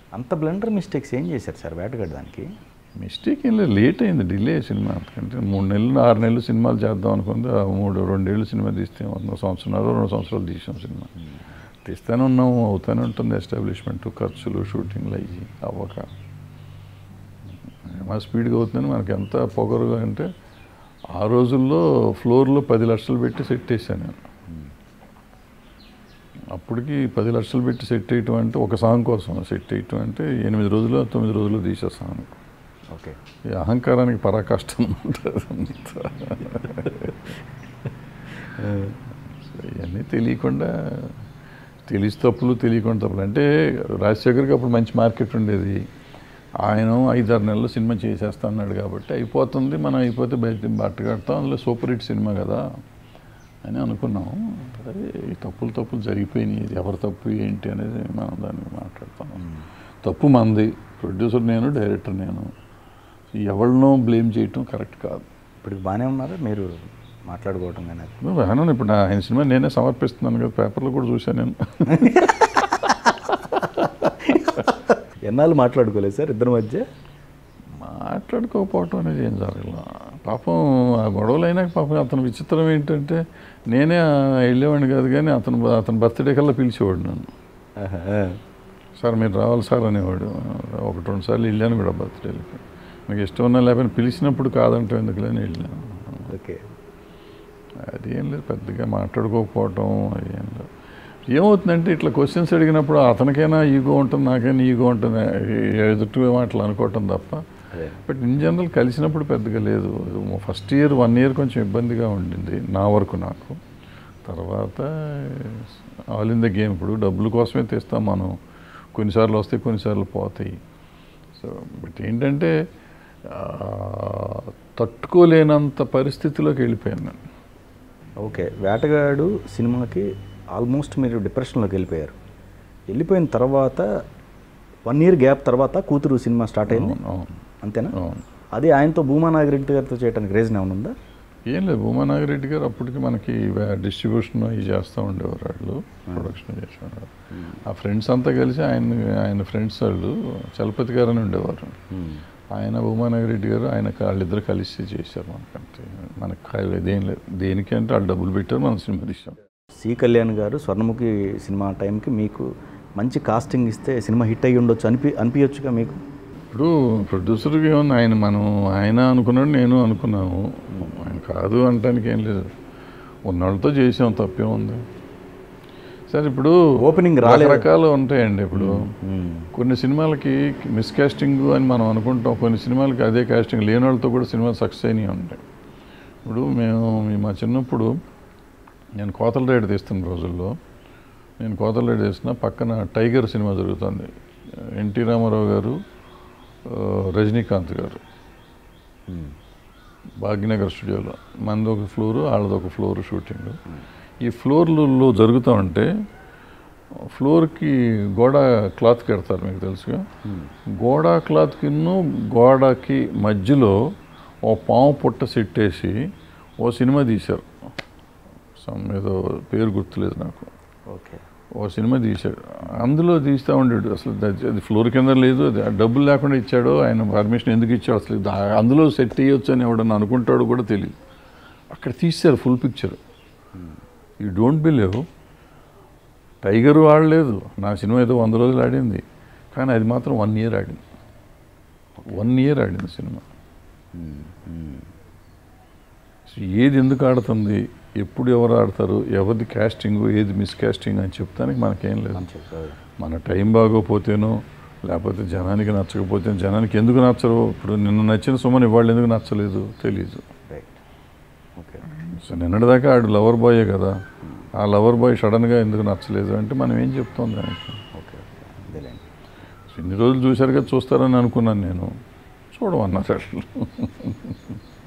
అంత blunder mistakes ఏం చేశారు సార్ వేటగాడు దానికి మిస్టేక్ ఏం లేదు లేట్ అయింది డిలే సినిమా ఎందుకంటే మూడు నెలలు ఆరు నెలలు సినిమాలు చేద్దాం అనుకుంది ఆ మూడు రెండేళ్ళు సినిమా తీస్తే వంద సంవత్సరాలు రెండు సంవత్సరాలు తీసాం సినిమా తీస్తూనే ఉన్నాము అవుతూనే ఉంటుంది ఎస్టాబ్లిష్మెంట్ ఖర్చులు షూటింగ్లు అయ్యి అవ్వక మా స్పీడ్గా అవుతుందని మనకి ఎంత పొగరుగా అంటే ఆ రోజుల్లో ఫ్లోర్లో పది లక్షలు పెట్టి సెట్ వేసాను నేను అప్పటికి పది లక్షలు పెట్టి సెట్ వేయటం అంటే ఒక సాంగ్ కోసం సెట్ వేయటం అంటే ఎనిమిది రోజులు తొమ్మిది రోజులు తీసే సాంగ్ ఓకే ఈ అహంకారానికి పరాకాష్ట ఉంటుంది ఇవన్నీ తెలియకుండా తెలిసి తప్పులు తెలియకుండా తప్పులు అంటే రాజశేఖర్కి అప్పుడు మంచి మార్కెట్ ఉండేది ఆయన ఐదారు నెలలు సినిమా చేసేస్తా అన్నాడు కాబట్టి అయిపోతుంది మనం అయిపోతే బయట బట్ట కడతాం అందులో సూపర్ హిట్ సినిమా కదా అని అనుకున్నాం సరే ఈ తప్పులు తప్పులు జరిగిపోయినాయి ఇది ఎవరి తప్పు ఏంటి అనేది మనం దాన్ని మాట్లాడతాం తప్పు మంది ప్రొడ్యూసర్ నేను డైరెక్టర్ నేను ఎవరినో బ్లేమ్ చేయటం కరెక్ట్ కాదు ఇప్పుడు బాగానే ఉన్నారా మీరు మాట్లాడుకోవటం కానీ అది? నువ్వు బాగానే ఇప్పుడు నా ఆయన సినిమా నేనే సమర్పిస్తున్నాను కదా పేపర్లో కూడా చూశాను నేను ఎన్నాళ్ళు మాట్లాడుకోలేదు సార్ ఇద్దరి మధ్య మాట్లాడుకోకపోవటం అనేది ఏం జరగల పాపం ఆ గొడవలు అయినాక పాపం అతను విచిత్రం ఏంటంటే నేనే ఆ వెళ్ళేవాడిని కాదు కానీ అతను అతని బర్త్డే కల్లా పిలిచేవాడు నన్ను ఆహా. సార్ మీరు రావాలి సార్ అనేవాడు ఒకటి రెండు సార్లు వెళ్ళాను కూడా బర్త్డేలకి నాకు ఇష్టం ఉన్నా లేకపోయినా పిలిచినప్పుడు కాదంటే ఎందుకులేని వెళ్ళాను ఓకే అది ఏం లేదు పెద్దగా మాట్లాడుకోకపోవటం అది ఏం లేదు ఏమవుతుందంటే ఇట్లా క్వశ్చన్స్ అడిగినప్పుడు అతనికైనా ఈగో ఉంటుంది నాకైనా ఈగో ఉంటుంది ఎదుటి మాటలు అనుకోవటం తప్ప అదే బట్ ఇన్ జనరల్ కలిసినప్పుడు పెద్దగా లేదు ఫస్ట్ ఇయర్ వన్ ఇయర్ కొంచెం ఇబ్బందిగా ఉండింది నా వరకు నాకు తర్వాత ఆల్ ఇన్ ద గేమ్ ఇప్పుడు డబ్బుల కోసమే తెస్తాం మనం కొన్నిసార్లు వస్తాయి కొన్నిసార్లు పోతాయి సో బట్ ఏంటంటే ఆ, తట్టుకోలేనంత పరిస్థితిలోకి వెళ్ళిపోయాను నేను ఓకే వేటగాడు సినిమాకి ఆల్మోస్ట్ మీరు డిప్రెషన్లోకి వెళ్ళిపోయారు వెళ్ళిపోయిన తర్వాత వన్ ఇయర్ గ్యాప్ తర్వాత కూతురు సినిమా స్టార్ట్ అయింది అవును అవును అంతేనా అవును అది ఆయనతో భూమా నాగిరెడ్డి గారితో చేయడానికి రీజన్ ఏమైనా ఉందా ఏం లేదు భూమానాగిరెడ్డి గారు అప్పటికి మనకి డిస్ట్రిబ్యూషన్ అవి చేస్తూ ఉండేవారు వాళ్ళు ప్రొడక్షన్ చేసేవారు ఆ ఫ్రెండ్స్ అంతా కలిసి ఆయన ఆయన ఫ్రెండ్స్ వాళ్ళు చలపతి గారు అని ఉండేవారు ఆయన భూమానాగిరెడ్డి గారు ఆయన వాళ్ళిద్దరు కలిసి చేశారు మనకంటే మనకి ఖాళీ దేని లేదు దేనికి అంటే వాళ్ళు డబ్బులు పెట్టారు మనం సినిమా తీసాం సి కళ్యాణ్ గారు స్వర్ణముఖి సినిమా టైంకి మీకు మంచి కాస్టింగ్ ఇస్తే సినిమా హిట్ అయ్యి ఉండొచ్చు అనిపి అనిపించచ్చుగా మీకు ఇప్పుడు ప్రొడ్యూసర్కి ఏమన్నా ఆయన మనం ఆయన అనుకున్నాడు నేను అనుకున్నాము ఆయన కాదు అనటానికి ఏం లేదు ఉన్నవాళ్ళతో చేసాం తప్పేం ఉంది సరే ఇప్పుడు Opening రాలేదు. రకరకాలు ఉంటాయండి ఇప్పుడు కొన్ని సినిమాలకి మిస్ కాస్టింగ్ అని మనం అనుకుంటాం కొన్ని సినిమాలకి అదే కాస్టింగ్ లేని వాళ్ళతో కూడా సినిమాలు సక్సెస్ అయినవి ఉంటాయి ఇప్పుడు మేము మీ- మా చిన్నప్పుడు నేను కోతల రైడ్ తీస్తున్న రోజుల్లో నేను కోతల రైడ్ తీస్తున్న పక్కన టైగర్ సినిమా జరుగుతుంది ఎన్టీ రామారావు గారు ఆ, రజనీకాంత్ గారు భాగ్యనగర్ స్టూడియోలో మనది ఒక ఫ్లోరు వాళ్ళది ఒక ఫ్లోర్ షూటింగ్ ఈ ఫ్లోర్లలో జరుగుతూ ఉంటే ఫ్లోర్కి గోడ క్లాత్ కడతారు మీకు తెలుసుగా గోడ క్లాత్ కిన్ను గోడకి మధ్యలో ఓ పాము పుట్ట సెట్టేసి ఓ సినిమా తీశారు సమ్ ఏదో పేరు గుర్తులేదు నాకు ఓకే ఓ సినిమా తీశాడు అందులో తీస్తూ ఉండాడు అసలు అది- అది ఫ్లోర్ కింద లేదు అది ఆ డబ్బులు లేకుండా ఇచ్చాడో ఆయన పర్మిషన్ ఎందుకు ఇచ్చాడు అసలు ఇది ఆ- అందులో సెట్ చేయొచ్చు అని ఎవడన్నా అనుకుంటాడో కూడా తెలియదు అక్కడ తీశారు full picture you don't believe Tiger ఆడలేదు నా సినిమా ఏదో వంద రోజులు ఆడింది కానీ అది మాత్రం వన్ ఇయర్ ఆడింది వన్ ఇయర్ ఆడింది సినిమా సో ఏది ఎందుకు ఆడుతుంది ఎప్పుడు ఎవరు ఆడతారు ఎవరిది కాస్టింగ్ ఏది మిస్ కాస్టింగ్ అని చెప్తానికి మనకేం లేదు మన టైం బాగోపోతేనో లేకపోతే జనానికి నచ్చకపోతే జనానికి ఎందుకు నచ్చరు ఇప్పుడు నిన్న నచ్చిన సుమన్ ఇవాళ ఎందుకు నచ్చలేదు తెలియదు రైట్ ఓకే సో నిన్నటిదాకా ఆడు లవర్ బాయే కదా ఆ లవర్ బాయ్ సడన్గా ఎందుకు నచ్చలేదు అంటే మనం ఏం చెప్తాం దానికి ఓకే ఓకే అదేలేండి సో ఇన్ని రోజులు చూశారు కదా చూస్తారని అనుకున్నాను నేను చూడమన్నారు అసలు